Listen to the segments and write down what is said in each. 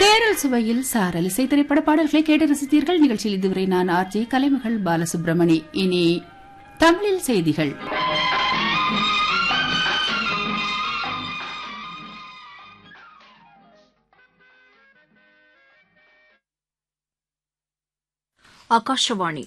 தேரல் சுவையில் சாரல் இசை திரைப்பட பாடல்களை கேட்டு ரசித்தீர்கள் நிகழ்ச்சியில் இதுவரை நான் ஆர்ஜே கலைமகள் பாலசுப்ரமணி இனி தமிழில் செய்திகள் ಆಕಾಶವಾಣಿ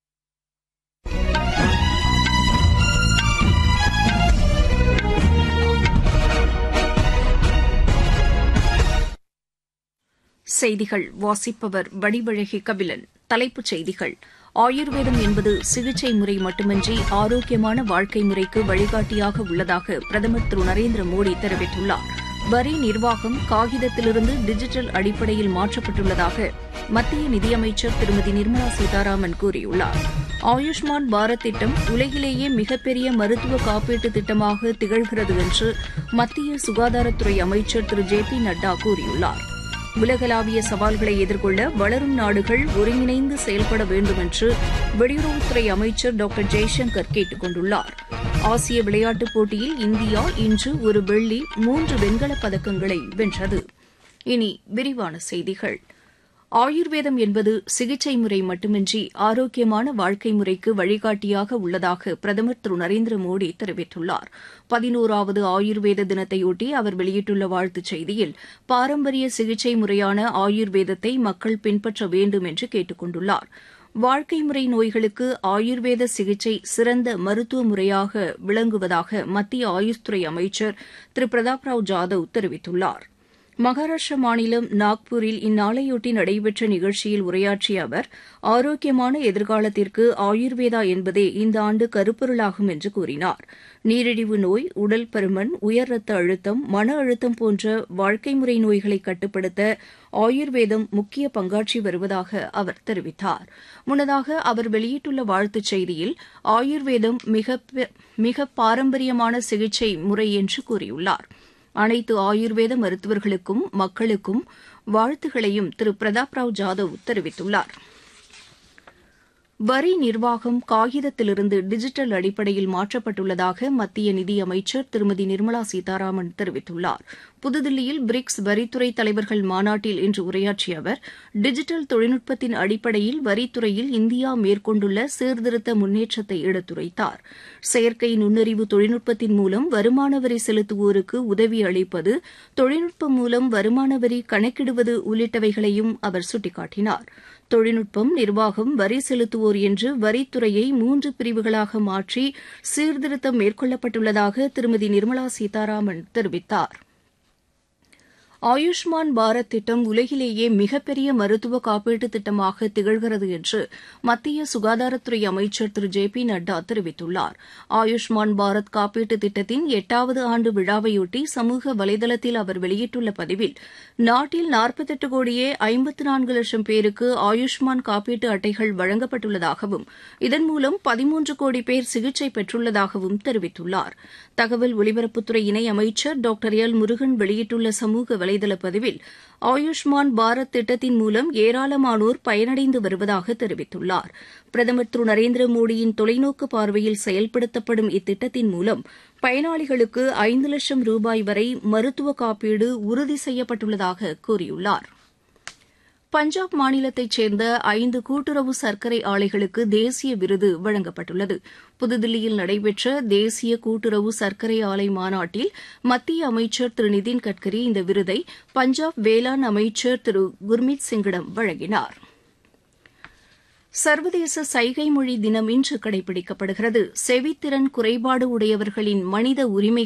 செய்திகள் வாசிப்பவர் வடிவழகி கபிலன் தலைப்புச் செய்திகள் ஆயுர்வேதம் என்பது சிகிச்சை முறை மட்டுமின்றி ஆரோக்கியமான வாழ்க்கை முறைக்கு வழிகாட்டியாக உள்ளதாக பிரதமர் திரு நரேந்திர மோடி தெரிவித்துள்ளார் வரி நிர்வாகம் காகிதத்திலிருந்து டிஜிட்டல் அடிப்படையில் மாற்றப்பட்டுள்ளதாக மத்திய நிதியமைச்சர் திருமதி நிர்மலா சீதாராமன் கூறியுள்ளார் ஆயுஷ்மான் பாரத் திட்டம் உலகிலேயே மிகப்பெரிய மருத்துவ காப்பீட்டு திட்டமாக திகழ்கிறது என்று மத்திய சுகாதாரத்துறை அமைச்சர் திரு ஜே பி நட்டா கூறியுள்ளார் உலகளாவிய சவால்களை எதிர்கொள்ள வளரும் நாடுகள் ஒருங்கிணைந்து செயல்பட வேண்டும் என்று வெளியுறவுத்துறை அமைச்சர் டாக்டர் ஜெய்சங்கர் கேட்டுக் கொண்டுள்ளார் ஆசிய விளையாட்டுப் போட்டியில் இந்தியா இன்று ஒரு வெள்ளி மூன்று வெண்கலப் பதக்கங்களை வென்றது இனி விரிவான செய்திகள் ஆயுர்வேதம் என்பது சிகிச்சை முறை மட்டுமின்றி ஆரோக்கியமான வாழ்க்கை முறைக்கு வழிகாட்டியாக உள்ளதாக பிரதமர் திரு நரேந்திர மோடி தெரிவித்துள்ளார் பதினோராவது ஆயுர்வேத தினத்தையொட்டி அவர் வெளியிட்டுள்ள வாழ்த்துச் செய்தியில் பாரம்பரிய சிகிச்சை முறையான ஆயுர்வேதத்தை மக்கள் பின்பற்ற வேண்டும் என்று கேட்டுக் கொண்டுள்ளார் வாழ்க்கை முறை நோய்களுக்கு ஆயுர்வேத சிகிச்சை சிறந்த மருத்துவ முறையாக விளங்குவதாக மத்திய ஆயுஷ் துறை அமைச்சர் திரு பிரதாப் ராவ் ஜாதவ் தெரிவித்துள்ளார் மகாராஷ்டிர மாநிலம் நாக்பூரில் இந்நாளையொட்டி நடைபெற்ற நிகழ்ச்சியில் உரையாற்றிய அவர் ஆரோக்கியமான எதிர்காலத்திற்கு ஆயுர்வேதா என்பதே இந்த ஆண்டு கருப்பொருளாகும் என்று கூறினார் நீரிழிவு நோய் உடல் பருமன் உயர் ரத்த அழுத்தம் மன அழுத்தம் போன்ற வாழ்க்கை முறை நோய்களை கட்டுப்படுத்த ஆயுர்வேதம் முக்கிய பங்காற்றி வருவதாக அவர் தெரிவித்தார் முன்னதாக அவர் வெளியிட்டுள்ள வாழ்த்துச் செய்தியில் ஆயுர்வேதம் மிக மிக பாரம்பரியமான சிகிச்சை முறை என்று கூறியுள்ளார் அனைத்து ஆயுர்வேத மருத்துவர்களுக்கும் மக்களுக்கும் வாழ்த்துகளையும் திரு பிரதாப் ராவ் ஜாதவ் தெரிவித்துள்ளார் வரி நிர்வாகம் காகிதத்திலிருந்து டிஜிட்டல் அடிப்படையில் மாற்றப்பட்டுள்ளதாக மத்திய நிதியமைச்சர் திருமதி நிர்மலா சீதாராமன் தெரிவித்துள்ளார் புதுதில்லியில் பிரிக்ஸ் வரித்துறை தலைவர்கள் மாநாட்டில் இன்று உரையாற்றிய அவர் டிஜிட்டல் தொழில்நுட்பத்தின் அடிப்படையில் வரித்துறையில் இந்தியா மேற்கொண்டுள்ள சீர்திருத்த முன்னேற்றத்தை எடுத்துரைத்தார் செயற்கை நுண்ணறிவு தொழில்நுட்பத்தின் மூலம் வருமான வரி செலுத்துவோருக்கு உதவி அளிப்பது தொழில்நுட்பம் மூலம் வருமான வரி கணக்கிடுவது உள்ளிட்டவைகளையும் அவர் சுட்டிக்காட்டினார் தொழில்நுட்பம் நிர்வாகம் வரி செலுத்துவோர் என்று வரித்துறையை மூன்று பிரிவுகளாக மாற்றி சீர்திருத்தம் மேற்கொள்ளப்பட்டுள்ளதாக திருமதி நிர்மலா சீதாராமன் தெரிவித்தார் ஆயுஷ்மான் பாரத் திட்டம் உலகிலேயே மிகப்பெரிய மருத்துவ காப்பீட்டு திட்டமாக திகழ்கிறது என்று மத்திய சுகாதாரத்துறை அமைச்சர் திரு ஜே பி நட்டா தெரிவித்துள்ளார் ஆயுஷ்மான் பாரத் காப்பீட்டு திட்டத்தின் எட்டாவது ஆண்டு விழாவையொட்டி சமூக வலைதளத்தில் அவர் வெளியிட்டுள்ள பதிவில் நாட்டில் நாற்பத்தெட்டு கோடியே ஐம்பத்து நான்கு லட்சம் பேருக்கு ஆயுஷ்மான் காப்பீட்டு அட்டைகள் வழங்கப்பட்டுள்ளதாகவும் இதன் மூலம் பதிமூன்று கோடி பேர் சிகிச்சை பெற்றுள்ளதாகவும் தெரிவித்துள்ளார் தகவல் ஒலிபரப்புத்துறை இணை அமைச்சர் டாக்டர் எல் முருகன் வெளியிட்டுள்ள சமூக வலைதள பதிவில் ஆயுஷ்மான் பாரத் திட்டத்தின் மூலம் ஏராளமானோர் பயனடைந்து வருவதாக தெரிவித்துள்ளார் பிரதமர் திரு நரேந்திர மோடியின் தொலைநோக்கு பார்வையில் செயல்படுத்தப்படும் இத்திட்டத்தின் மூலம் பயனாளிகளுக்கு ஐந்து லட்சம் ரூபாய் வரை மருத்துவ காப்பீடு உறுதி செய்யப்பட்டுள்ளதாக கூறியுள்ளார் பஞ்சாப் மாநிலத்தைச் சேர்ந்த ஐந்து கூட்டுறவு சர்க்கரை ஆலைகளுக்கு தேசிய விருது வழங்கப்பட்டுள்ளது புதுதில்லியில் நடைபெற்ற தேசிய கூட்டுறவு சர்க்கரை ஆலை மாநாட்டில் மத்திய அமைச்சர் திரு நிதின் கட்கரி இந்த விருதை பஞ்சாப் வேளாண் அமைச்சர் திரு குர்மீத் சிங்கிடம் வழங்கினார் சர்வதேச சைகை மொழி தினம் இன்று கடைபிடிக்கப்படுகிறது செவித்திறன் குறைபாடு உடையவர்களின் மனித உரிமை